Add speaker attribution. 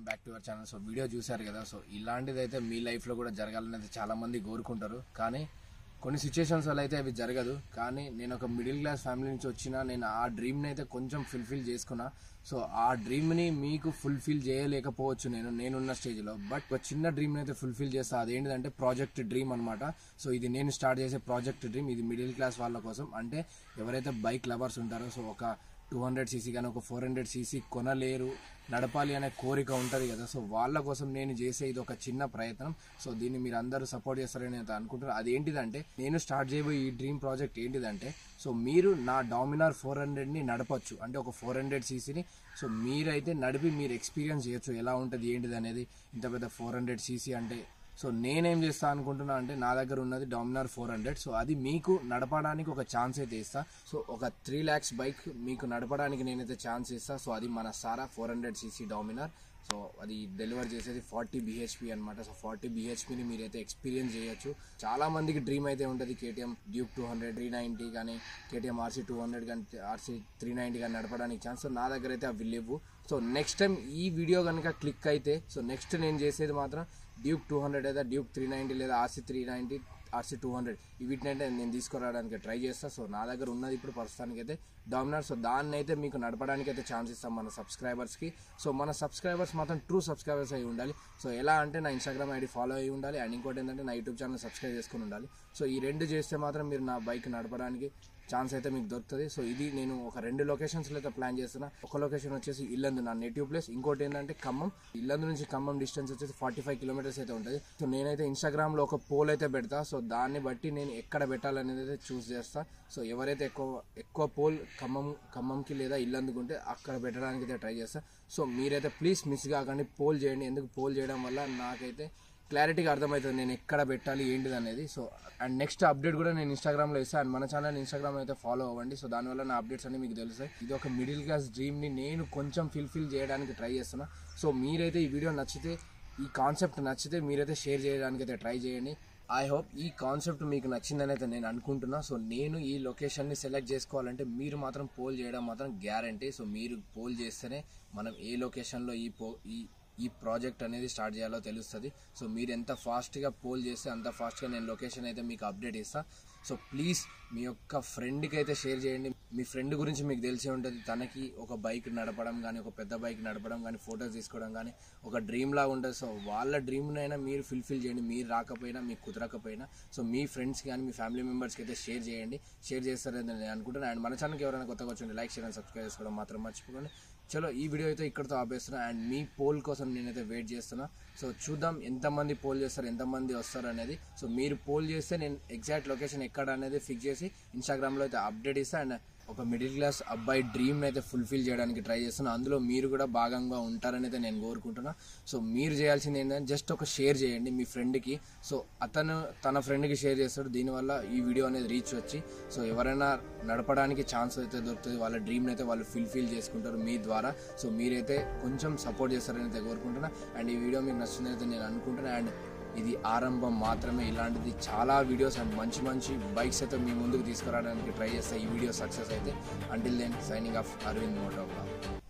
Speaker 1: back to our channel so video చూశారు కదా so ఇలాంటిది అయితే మీ లైఫ్లో కూడా జరగాలనేది చాలా మంది కోరుకుంటారు కానీ కొన్ని సిచ్యుయేషన్స్ వల్ల అయితే అవి జరగదు కానీ నేను ఒక మిడిల్ క్లాస్ ఫ్యామిలీ నుంచి వచ్చిన నేను ఆ డ్రీమ్ని అయితే కొంచెం ఫుల్ఫిల్ చేసుకున్నా సో ఆ డ్రీమ్ని మీకు ఫుల్ఫిల్ చేయలేకపోవచ్చు నేను నేనున్న స్టేజ్లో బట్ ఒక చిన్న డ్రీమ్ని అయితే ఫుల్ఫిల్ చేస్తా అదేంటిదంటే ప్రాజెక్ట్ డ్రీమ్ అనమాట సో ఇది నేను స్టార్ట్ చేసే ప్రాజెక్ట్ డ్రీమ్ ఇది మిడిల్ క్లాస్ వాళ్ళ కోసం అంటే ఎవరైతే బైక్ లవర్స్ ఉంటారో సో ఒక టూ హండ్రెడ్ సీసీ కానీ ఒక ఫోర్ హండ్రెడ్ సీసీ కొనలేరు నడపాలి అనే కోరిక ఉంటుంది కదా సో వాళ్ళ కోసం నేను చేసే ఇది ఒక చిన్న ప్రయత్నం సో దీన్ని మీరు అందరూ సపోర్ట్ చేస్తారని నేను అనుకుంటున్నాను అదేంటిదంటే నేను స్టార్ట్ చేయబోయే ఈ డ్రీమ్ ప్రాజెక్ట్ ఏంటిదంటే సో మీరు నా డామినార్ ఫోర్ హండ్రెడ్ని నడపచ్చు అంటే ఒక ఫోర్ హండ్రెడ్ సీసీని సో మీరైతే నడిపి మీరు ఎక్స్పీరియన్స్ చేయొచ్చు ఎలా ఉంటుంది ఏంటిది అనేది ఇంత పెద్ద ఫోర్ హండ్రెడ్ సీసీ అంటే సో నేనేం చేస్తా అనుకుంటున్నా అంటే నా దగ్గర ఉన్నది డామినార్ ఫోర్ హండ్రెడ్ సో అది మీకు నడపడానికి ఒక ఛాన్స్ అయితే ఇస్తా సో ఒక త్రీ ల్యాక్స్ బైక్ మీకు నడపడానికి నేనైతే ఛాన్స్ ఇస్తా సో అది మన సారా four hundred CC Dominar so అది డెలివర్ చేసేది ఫార్టీ బిహెచ్పి అనమాట సో ఫార్టీ బిహెచ్పిని మీరైతే ఎక్స్పీరియన్స్ చేయొచ్చు చాలా మందికి డ్రీమ్ అయితే ఉంటుంది KTM Duke two hundred three ninety కానీ కేటీఎం ఆర్సీ టూ హండ్రెడ్ కానీ ఆర్సీ త్రీ నైంటీ కానీ నడపడానికి ఛాన్స్ సో నా దగ్గర అయితే అవి లేవు సో నెక్స్ట్ టైం ఈ వీడియో కనుక క్లిక్ అయితే సో నెక్స్ట్ నేను చేసేది మాత్రం డ్యూక్ టూ హండ్రెడ్ లేదా డ్యూక్ త్రీ నైంటీ లేదా RC three ninety RC two hundred వీటినైతే నేను తీసుకురావడానికి ట్రై చేస్తాను సో నా దగ్గర ఉన్నది ఇప్పుడు ప్రస్తుతానికి అయితే డామినార్ సో దాన్ని అయితే మీకు నడపడానికి అయితే ఛాన్స్ ఇస్తాం మన సబ్స్క్రైబర్స్కి సో మన సబ్స్క్రైబర్స్ మాత్రం ట్రూ సబ్స్క్రైబర్స్ అయి ఉండాలి సో ఎలా అంటే నా ఇన్స్టాగ్రామ్ ఐడి ఫాలో అయి ఉండాలి అండ్ ఇంకోటి ఏంటంటే నా యూట్యూబ్ ఛానల్ సబ్స్క్రైబ్ చేసుకుని ఉండాలి సో ఈ రెండు చేస్తే మాత్రం మీరు నా బైక్ నడపడానికి ఛాన్స్ అయితే మీకు దొరుకుతుంది సో ఇది నేను ఒక రెండు లొకేషన్స్లో అయితే ప్లాన్ చేస్తున్నా ఒక లొకేషన్ వచ్చేసి ఇల్లందు నా నేటివ్ ప్లేస్ ఇంకోటి ఏంటంటే ఖమ్మం ఇల్లందు నుంచి ఖమ్మం డిస్టెన్స్ వచ్చేసి ఫార్టీ ఫైవ్ కిలోమీటర్స్ అయితే ఉంటుంది సో నేనైతే ఇన్స్టాగ్రామ్లో ఒక పోల్ అయితే పెడతా సో దాన్ని బట్టి నేను ఎక్కడ పెట్టాలనేది అయితే చూస్ చేస్తా సో ఎవరైతే ఎక్కువ ఎక్కువ పోల్ ఖమ్మం ఖమ్మంకి లేదా ఇల్లందుకుంటే అక్కడ పెట్టడానికి అయితే ట్రై చేస్తా సో మీరైతే ప్లీజ్ మిస్ కాకండి పోల్ చేయండి ఎందుకు పోల్ చేయడం వల్ల నాకైతే క్లారిటీగా అర్థమవుతుంది నేను ఎక్కడ పెట్టాలి ఏంటిది అనేది సో అండ్ నెక్స్ట్ అప్డేట్ కూడా నేను ఇన్స్టాగ్రామ్లో ఇస్తాను అండ్ మన ఛానల్ ఇన్స్టాగ్రామ్ అయితే ఫాలో అవ్వండి సో దానివల్ల నా అప్డేట్స్ అన్ని మీకు తెలుస్తాయి ఇది ఒక మిడిల్ క్లాస్ డ్రీమ్ని నేను కొంచెం ఫిల్ఫిల్ చేయడానికి ట్రై చేస్తున్నా సో మీరైతే ఈ వీడియో నచ్చితే ఈ కాన్సెప్ట్ నచ్చితే మీరైతే షేర్ చేయడానికి అయితే ట్రై చేయండి ఐ హోప్ ఈ కాన్సెప్ట్ మీకు నచ్చిందని అయితే నేను అనుకుంటున్నా సో నేను ఈ లొకేషన్ని సెలెక్ట్ చేసుకోవాలంటే మీరు మాత్రం పోల్ చేయడం మాత్రం గ్యారంటీ సో మీరు పోల్ చేస్తేనే మనం ఏ లొకేషన్లో ఈ పో ఈ ఈ ప్రాజెక్ట్ అనేది స్టార్ట్ చేయాలో తెలుస్తుంది సో మీరు ఎంత ఫాస్ట్గా పోల్ చేస్తే అంత ఫాస్ట్గా నేను లొకేషన్ అయితే మీకు అప్డేట్ ఇస్తా సో ప్లీజ్ మీ యొక్క ఫ్రెండ్కి అయితే షేర్ చేయండి మీ ఫ్రెండ్ గురించి మీకు తెలిసే ఉంటుంది తనకి ఒక బైక్ నడపడం కానీ ఒక పెద్ద బైక్ నడపడం కానీ ఫొటోస్ తీసుకోవడం కానీ ఒక డ్రీమ్ లాగా ఉంటుంది సో వాళ్ళ డ్రీమ్నైనా మీరు ఫుల్ఫిల్ చేయండి మీరు రాకపోయినా మీకు కుదరకపోయినా సో మీ ఫ్రెండ్స్ కానీ మీ ఫ్యామిలీ మెంబర్స్కి అయితే షేర్ చేయండి షేర్ చేస్తారని నేను అనుకుంటున్నాను అండ్ మన ఛానల్కి ఎవరైనా కొత్తగా వచ్చి లైక్ షేర్ అండ్ సబ్స్క్రైబ్ చేసుకోవడం మాత్రం మర్చిపోకండి చలో ఈ వీడియో అయితే ఇక్కడతో ఆపేస్తున్నా అండ్ మీ పోల్ కోసం నేనైతే వెయిట్ చేస్తున్నా సో చూద్దాం ఎంతమంది పోల్ చేస్తారు ఎంతమంది వస్తారు అనేది సో మీరు పోల్ చేస్తే నేను ఎగ్జాక్ట్ లొకేషన్ ఎక్కడ అనేది ఫిక్స్ చేసి ఇన్స్టాగ్రామ్లో అయితే అప్డేట్ ఇస్తా అండ్ ఒక మిడిల్ క్లాస్ అబ్బాయి డ్రీమ్ అయితే ఫుల్ఫిల్ చేయడానికి ట్రై చేస్తున్నా అందులో మీరు కూడా భాగంగా ఉంటారని అయితే నేను కోరుకుంటున్నా సో మీరు చేయాల్సింది ఏంటంటే జస్ట్ ఒక షేర్ చేయండి మీ ఫ్రెండ్కి సో అతను తన ఫ్రెండ్కి షేర్ చేస్తాడు దీనివల్ల ఈ వీడియో అనేది రీచ్ వచ్చి సో ఎవరైనా నడపడానికి ఛాన్స్ అయితే దొరుకుతుంది వాళ్ళ డ్రీమ్ని అయితే వాళ్ళు ఫుల్ఫిల్ చేసుకుంటారు మీ ద్వారా సో మీరైతే కొంచెం సపోర్ట్ చేస్తారని అయితే కోరుకుంటున్నా అండ్ ఈ వీడియో మీకు నచ్చిందని అయితే నేను అనుకుంటున్నా అండ్ ఇది ఆరంభం మాత్రమే ఇలాంటిది చాలా వీడియోస్ అండ్ మంచి మంచి బైక్స్ అయితే మీ ముందుకు తీసుకురావడానికి ట్రై చేస్తాయి ఈ వీడియో సక్సెస్ అయితే until then signing off Aravind Moto